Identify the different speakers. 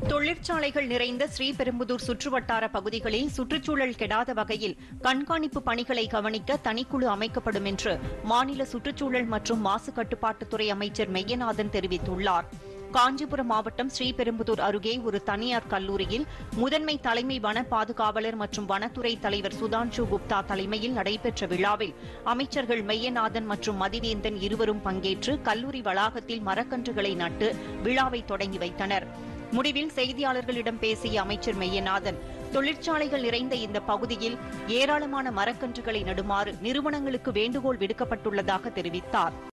Speaker 1: தொழிற்சாலைகள் நிறைந்த ஸ்ரீபெரும்புதூர் சுற்றுவட்டார பகுதிகளில் சுற்றுச்சூழல் கெடாத வகையில் கண்காணிப்பு பணிகளை கவனிக்க தனிக்குழு அமைக்கப்படும் என்று மாநில சுற்றுச்சூழல் மற்றும் மாசு கட்டுப்பாட்டுத்துறை அமைச்சர் மெய்யநாதன் தெரிவித்துள்ளார் காஞ்சிபுரம் மாவட்டம் ஸ்ரீபெரும்புதூர் அருகே ஒரு தனியார் கல்லூரியில் முதன்மை தலைமை வன பாதுகாவலர் மற்றும் வனத்துறை தலைவர் சுதான்ஷு குப்தா தலைமையில் நடைபெற்ற விழாவில் அமைச்சர்கள் மெய்யநாதன் மற்றும் மதிவேந்தன் இருவரும் பங்கேற்று கல்லூரி வளாகத்தில் மரக்கன்றுகளை நட்டு விழாவை தொடங்கி வைத்தனர் முடிவில் செய்தியாளர்களிடம் பேசிய அமைச்சர் மெய்யநாதன் தொழிற்சாலைகள் நிறைந்த இந்த பகுதியில் ஏராளமான மரக்கன்றுகளை நடுமாறு நிறுவனங்களுக்கு வேண்டுகோள் விடுக்கப்பட்டுள்ளதாக தெரிவித்தார்